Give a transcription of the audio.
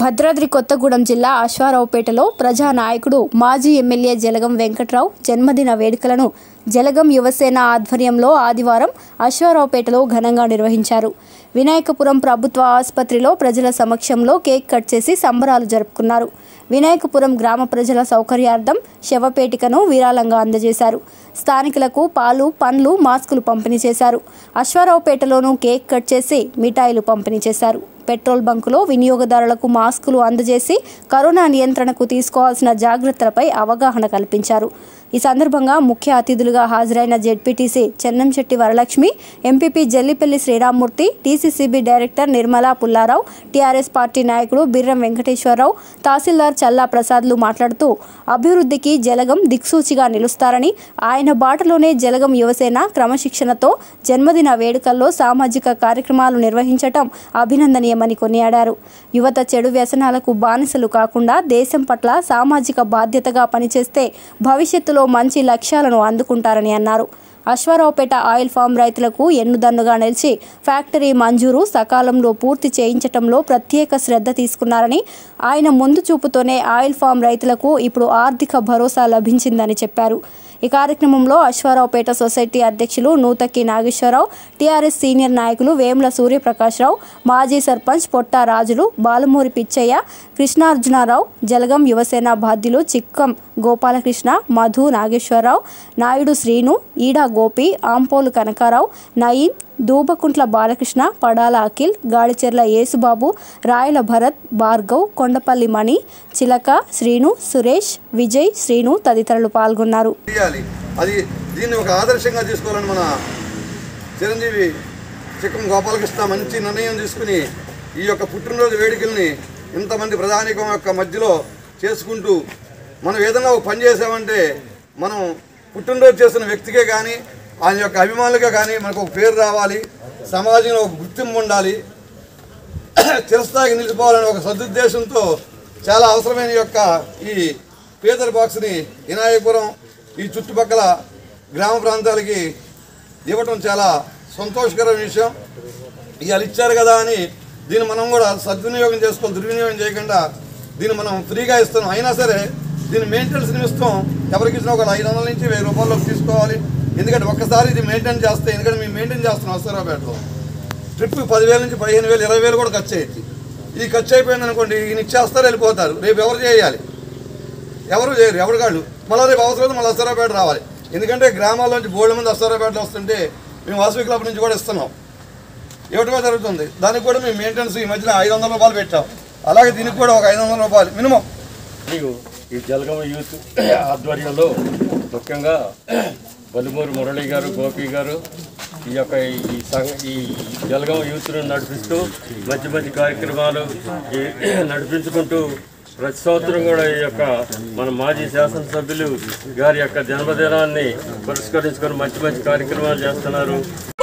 భద్రాద్రి కొత్తగూడెం జిల్లా అశ్వారావుపేటలో ప్రజానాయకుడు మాజీ ఎమ్మెల్యే జలగం వెంకట్రావు జన్మదిన వేడుకలను జలగం యువసేన ఆధ్వర్యంలో ఆదివారం అశ్వారావుపేటలో ఘనంగా నిర్వహించారు వినాయకపురం ప్రభుత్వ ఆసుపత్రిలో ప్రజల సమక్షంలో కేక్ కట్ చేసి సంబరాలు జరుపుకున్నారు వినాయకపురం గ్రామ ప్రజల సౌకర్యార్థం శవపేటికను విరాళంగా అందజేశారు స్థానికులకు పాలు పండ్లు మాస్కులు పంపిణీ చేశారు అశ్వారావుపేటలోనూ కేక్ కట్ చేసి మిఠాయిలు పంపిణీ చేశారు పెట్రోల్ బంకులో వినియోగదారులకు మాస్కులు అందజేసి కరోనా నియంత్రణకు తీసుకోవాల్సిన జాగ్రత్తలపై అవగాహన కల్పించారు ఈ సందర్భంగా ముఖ్య అతిథులుగా హాజరైన ZPTC Chennamsetty Varalakshmi MPP Jallipalli Sriramamurthy TCCB director Nirmala Pullarao TRS party నాయకుడు బిర్రం వెంకటేశ్వరరావు తహసీల్దార్ చల్లా ప్రసాద్లు మాట్లాడుతూ అభివృద్ధికి జలగం దిక్సూచిగా నిలుస్తారని ఆయన బాటలోనే జలగం యువసేన క్రమశిక్షణతో జన్మదిన వేడుకల్లో సామాజిక కార్యక్రమాలు నిర్వహించటం అభినందనీయమని కొనియాడారు యువత చెడు వ్యసనాలకు బానిసలు కాకుండా దేశం పట్ల సామాజిక బాధ్యతగా పనిచేస్తే భవిష్యత్తులో మంచి లక్ష్యాలను అందుకుంటారని అన్నారు అశ్వారావుపేట ఆయిల్ ఫామ్ రైతులకు ఎన్నుదన్నుగా నిలిచి ఫ్యాక్టరీ మంజూరు సకాలంలో పూర్తి చేయించటంలో ప్రత్యేక శ్రద్ధ తీసుకున్నారని ఆయన ముందు చూపుతోనే ఆయిల్ ఫామ్ రైతులకు ఇప్పుడు ఆర్థిక భరోసా లభించిందని చెప్పారు ఈ కార్యక్రమంలో అశ్వారావుపేట సొసైటీ అధ్యక్షులు నూతక్కి నాగేశ్వరరావు టీఆర్ఎస్ సీనియర్ నాయకులు వేముల సూర్యప్రకాశ్రావు మాజీ సర్పంచ్ పొట్టా రాజులు బాలమూరి పిచ్చయ్య కృష్ణార్జునారావు జలగం యువసేన బాధ్యులు చిక్కం గోపాలకృష్ణ మధు నాగేశ్వరరావు నాయుడు శ్రీను ఈడా గోపి ఆంపోలు కనకారావు నయీం దూబకుంట్ల బాలకృష్ణ పడాల అఖిల్ గాడిచెర్ల యేసుబాబు రాయల భరత్ భార్గవ్ కొండపల్లి మణి చిలక శ్రీను సురేష్ విజయ్ శ్రీను తదితరులు పాల్గొన్నారు చేయాలి అది దీన్ని ఒక ఆదర్శంగా తీసుకోవాలని మన చిరంజీవి చిక్కం గోపాలకృష్ణ మంచి నిర్ణయం తీసుకుని ఈ యొక్క పుట్టినరోజు వేడుకల్ని ఇంతమంది ప్రధానికం యొక్క మధ్యలో చేసుకుంటూ మనం ఏదైనా ఒక పని చేసామంటే మనం పుట్టినరోజు చేసిన వ్యక్తికే కానీ ఆయన యొక్క అభిమానులుగా కానీ మనకు ఒక పేరు రావాలి సమాజంలో ఒక గుర్తింపు ఉండాలి చిరస్థాయికి నిలిచిపోవాలనే ఒక సదుద్దేశంతో చాలా అవసరమైన ఈ యొక్క ఈ పీతర్ బాక్స్ని వినాయకపురం ఈ చుట్టుపక్కల గ్రామ ప్రాంతాలకి ఇవ్వటం చాలా సంతోషకరమైన విషయం ఇవాళ ఇచ్చారు కదా అని దీన్ని మనం కూడా సద్వినియోగం చేసుకోవాలి దుర్వినియోగం చేయకుండా దీన్ని మనం ఫ్రీగా ఇస్తున్నాం అయినా సరే దీని మెయింటెనెన్స్ నిమిత్తం ఎవరికి ఇచ్చినా ఒక ఐదు వందల నుంచి వెయ్యి రూపాయలకు తీసుకోవాలి ఎందుకంటే ఒక్కసారి ఇది మెయింటైన్ చేస్తే ఎందుకంటే మేము మెయింటైన్ చేస్తున్నాం అసరాపేటలో ట్రిప్ పదివేల నుంచి పదిహేను వేలు ఇరవై వేలు కూడా ఖర్చు అయ్యింది ఈ ఖర్చు అయిపోయింది అనుకోండి ఈయన ఇచ్చేస్తారు వెళ్ళిపోతారు రేపు ఎవరు చేయాలి ఎవరు చేయరు ఎవరు కాళ్ళు మళ్ళీ రేపు అవసరం మళ్ళీ అసరాపేట రావాలి ఎందుకంటే గ్రామాల నుంచి బోర్డు మంది అసరాపేటలో వస్తుంటే మేము వాసవి క్లబ్ నుంచి కూడా ఇస్తున్నాం ఇవ్వటమే జరుగుతుంది దానికి కూడా మేము మెయింటెనెన్స్ ఈ మధ్యన ఐదు వందల రూపాయలు పెట్టాం అలాగే దీనికి కూడా ఒక ఐదు వందల రూపాయలు మినిమం మరియు ఈ జలగమ యూత్ ఆధ్వర్యంలో ముఖ్యంగా బలుమూరు మురళి గారు గోపి గారు ఈ యొక్క ఈ సంఘ ఈ జలగమ యూత్ను నడిపిస్తూ మంచి మంచి కార్యక్రమాలు ఈ నడిపించుకుంటూ ప్రతి సంవత్సరం కూడా ఈ యొక్క మన మాజీ శాసనసభ్యులు గారి యొక్క జన్మదినాన్ని పురస్కరించుకొని మంచి మంచి కార్యక్రమాలు చేస్తున్నారు